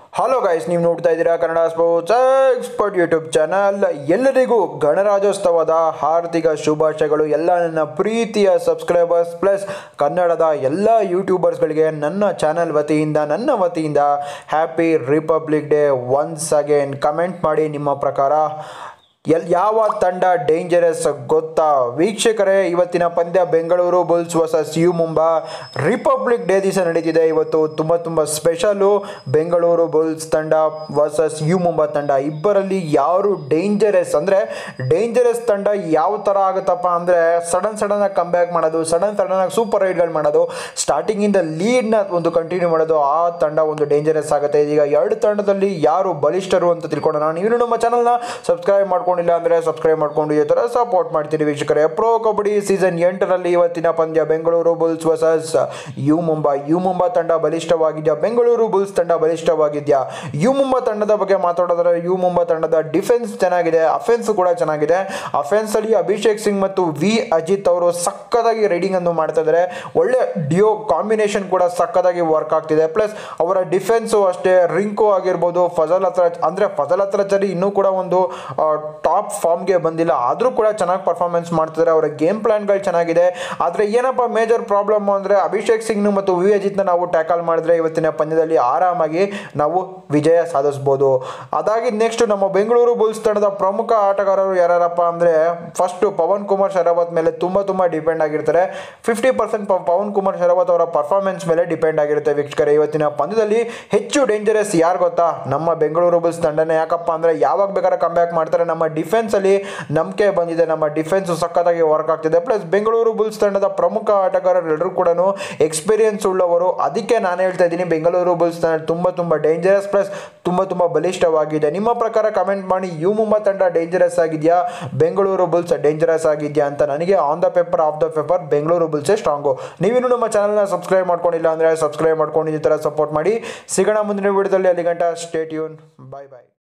hello guys ನೀವು ನೋಡ್ತಾ ಇದ್ದೀರಾ Kannada sports expert YouTube channel ಎಲ್ಲರಿಗೂ ಗಣರಾಜ್ಯೋತ್ಸವದ ಹಾರ್ದಿಕ ಶುಭಾಶಯಗಳು ಎಲ್ಲ ನನ್ನ ಪ್ರೀತಿಯ ಸಬ್ಸ್ಕ್ರೈಬರ್ಸ್ ಪ್ಲಸ್ ಕನ್ನಡದ ಎಲ್ಲ ಯೂಟ್ಯೂಬರ್ಸ್ಗಳಿಗೆ ನನ್ನ ಚಾನಲ್ ವತಿಯಿಂದ ನನ್ನ ವತಿಯಿಂದ happy republic day once again comment ಮಾಡಿ ನಿಮ್ಮ ಪ್ರಕಾರ ಎಲ್ ಯಾವ ತಂಡ ಡೇಂಜರಸ್ ಗೊತ್ತಾ ವೀಕ್ಷಕರೇ ಇವತ್ತಿನ ಪಂದ್ಯ Bengaluru Bulls versus U Mumba republic day ದಿವಸ ನಡೀತಿದೆ ಇವತ್ತು ತುಂಬ ತುಂಬ ಸ್ಪೆಷಲು ಬೆಂಗಳೂರು ಬುಲ್ಸ್ ತಂಡ ವರ್ಸಸ್ ಯು ಮುಂಬಾ ತಂಡ ಇಬ್ಬರಲ್ಲಿ ಯಾರು ಡೇಂಜರಸ್ ಅಂದರೆ ಡೇಂಜರಸ್ ತಂಡ ಯಾವ ಥರ ಆಗುತ್ತಪ್ಪ ಅಂದರೆ ಸಡನ್ ಸಡನ್ನಾಗಿ ಕಮ್ ಬ್ಯಾಕ್ ಮಾಡೋದು ಸಡನ್ ಸಡನ್ನಾಗಿ ಸೂಪರ್ ರೈಡ್ಗಳು ಮಾಡೋದು ಸ್ಟಾರ್ಟಿಂಗಿಂದ ಲೀಡ್ನ ಒಂದು ಕಂಟಿನ್ಯೂ ಮಾಡೋದು ಆ ತಂಡ ಒಂದು ಡೇಂಜರಸ್ ಆಗುತ್ತೆ ಈಗ ಎರಡು ತಂಡದಲ್ಲಿ ಯಾರು ಬಲಿಷ್ಠರು ಅಂತ ತಿಳ್ಕೊಳ್ಳೋಣ ನೀವು ನಮ್ಮ ಚಾನಲ್ನ ಸಬ್ಸ್ಕ್ರೈಬ್ ಮಾಡ್ಕೊಂಡಿಲ್ಲ ಅಂದರೆ ಸಬ್ಸ್ಕ್ರೈಬ್ ಮಾಡ್ಕೊಂಡು ಈ ಥರ ಸಪೋರ್ಟ್ ಮಾಡ್ತೀರಿ ವೀಕ್ಷಕರೇ ಪ್ರೋ ಕಬಡ್ಡಿ ಸೀಸನ್ ಎಂಟರಲ್ಲಿ ಇವತ್ತಿನ ಪಂದ್ಯ Bengaluru Bulls versus U Mumba U Mumba ತಂಡ ಬಲಿಷ್ಠವಾಗಿದೆಯಾ ಬೆಂಗಳೂರು ಬುಲ್ಸ್ ತಂಡ ಬಲಿಷ್ಠವಾಗಿದೆಯಾ ಯು ಮುಂಬಾ ತಂಡದ ಬಗ್ಗೆ ಮಾತಾಡೋದಾದ್ರೆ ಯು ಮುಂಬಾ ತಂಡದ ಡಿಫೆನ್ಸ್ ಚೆನ್ನಾಗಿದೆ ಅಫೆನ್ಸ್ ಕೂಡ ಚೆನ್ನಾಗಿದೆ ಅಫೆನ್ಸ್ ಅಲ್ಲಿ ಅಭಿಷೇಕ್ ಸಿಂಗ್ ಮತ್ತು ವಿ ಅಜಿತ್ ಅವರು ಸಕ್ಕತ್ತಾಗಿ ರೈಡಿಂಗ್ ಅನ್ನು ಮಾಡ್ತಾ ಇದ್ದಾರೆ ಒಳ್ಳೆ ಡಿಯೋ ಕಾಂಬಿನೇಷನ್ ಕೂಡ ಸಕ್ಕತ್ತಾಗಿ ವರ್ಕ್ ಆಗ್ತಿದೆ ಪ್ಲಸ್ ಅವರ ಡಿಫೆನ್ಸು ಅಷ್ಟೇ ರಿಂಕು ಆಗಿರ್ಬೋದು ಫಜಲ್ ಹತ್ರ ಅಂದರೆ ಫಜಲ್ ಹತ್ರ ಚರಿ ಇನ್ನೂ ಕೂಡ ಒಂದು ಟಾಪ್ ಫಾರ್ಮ್ಗೆ ಬಂದಿಲ್ಲ ಆದರೂ ಕೂಡ ಚೆನ್ನಾಗಿ ಪರ್ಫಾರ್ಮೆನ್ಸ್ ಮಾಡ್ತಿದ್ದಾರೆ ಅವರ ಗೇಮ್ ಪ್ಲಾನ್ಗಳು ಚೆನ್ನಾಗಿದೆ ಆದರೆ ಏನಪ್ಪ ಮೇಜರ್ ಪ್ರಾಬ್ಲಮ್ ಅಂದರೆ ಅಭಿಷೇಕ್ ಸಿಂಗ್ ಮತ್ತು ವಿ ಅಜಿತ್ನ ನಾವು ಟ್ಯಾಕಲ್ ಮಾಡಿದ್ರೆ ಇವತ್ತಿನ ಪಂದ್ಯದಲ್ಲಿ ಆರಾಮಾಗಿ ನಾವು ವಿಜಯ ಸಾಧಿಸ್ಬೋದು ಅದಾಗಿ ನೆಕ್ಸ್ಟ್ ನಮ್ಮ ಬೆಂಗಳೂರು ಬುಲ್ಸ್ ತಂಡದ ಪ್ರಮುಖ ಆಟಗಾರರು ಯಾರ್ಯಾರಪ್ಪ ಅಂದರೆ ಫಸ್ಟು ಪವನ್ ಕುಮಾರ್ ಶರಾವತ್ ಮೇಲೆ ತುಂಬ ತುಂಬ ಡಿಪೆಂಡ್ ಆಗಿರ್ತಾರೆ ಫಿಫ್ಟಿ ಪರ್ಸೆಂಟ್ ಪವನ್ ಕುಮಾರ್ ಶರಾವತ್ ಅವರ ಪರ್ಫಾರ್ಮೆನ್ಸ್ ಮೇಲೆ ಡಿಪೆಂಡ್ ಆಗಿರುತ್ತೆ ವೀಕ್ಷಕರೇ ಇವತ್ತಿನ ಪಂದ್ಯದಲ್ಲಿ ಹೆಚ್ಚು ಡೇಂಜರಸ್ ಯಾರು ಗೊತ್ತಾ ನಮ್ಮ ಬೆಂಗಳೂರು ಬುಲ್ಸ್ ತಂಡನೇ ಯಾಕಪ್ಪ ಅಂದರೆ ಯಾವಾಗ ಬೇಕಾದ್ರೆ ಕಮ್ ಬ್ಯಾಕ್ ಮಾಡ್ತಾರೆ ನಮ್ಮ ಡಿಫೆನ್ಸಲ್ಲಿ ನಂಬಿಕೆ ಬಂದಿದೆ ನಮ್ಮ ಡಿಫೆನ್ಸ್ ಸಖತ್ತಾಗಿ ವರ್ಕ್ ಆಗ್ತಿದೆ ಪ್ಲಸ್ ಬೆಂಗಳೂರು ಬುಲ್ಸ್ ತಂಡದ ಪ್ರಮುಖ ಆಟಗಾರರೆಲ್ಲರೂ ಕೂಡ ಎಕ್ಸ್ಪೀರಿಯನ್ಸ್ ಉಳ್ಳವರು ಅದಕ್ಕೆ ನಾನು ಹೇಳ್ತಾ ಇದ್ದೀನಿ ಬೆಂಗಳೂರು ಬುಲ್ಸ್ ತಂಡ ತುಂಬ ತುಂಬ ಡೇಂಜರಸ್ ಪ್ಲಸ್ ತುಂಬ ತುಂಬ ಬಲಿಷ್ಠವಾಗಿದೆ ನಿಮ್ಮ ಪ್ರಕಾರ ಕಮೆಂಟ್ ಮಾಡಿ ಯು ಮುಂಬಾ ತಂಡ ಡೇಂಜರಸ್ ಆಗಿದೆಯಾ ಬೆಂಗಳೂರು ಬುಲ್ಸ್ ಡೇಂಜರಸ್ ಆಗಿದೆಯಾ ಅಂತ ನನಗೆ on the paper of the paper Bengaluru ಬುಲ್ಸೇ ಸ್ಟ್ರಾಂಗು ನೀವಿನ್ನೂ ನಮ್ಮ ಚಾನಲ್ನ ಸಬ್ಸ್ಕ್ರೈಬ್ ಮಾಡ್ಕೊಂಡಿಲ್ಲ ಅಂದರೆ ಸಬ್ಸ್ಕ್ರೈಬ್ ಮಾಡ್ಕೊಂಡು ಈ ಥರ ಸಪೋರ್ಟ್ ಮಾಡಿ ಸಿಗೋಣ ಮುಂದಿನ ವಿಡಿಯೋದಲ್ಲಿ ಅಲ್ಲಿ ಗಂಟ ಸ್ಟೇಟ್ ಯೂನ್ ಬಾಯ್ ಬಾಯ್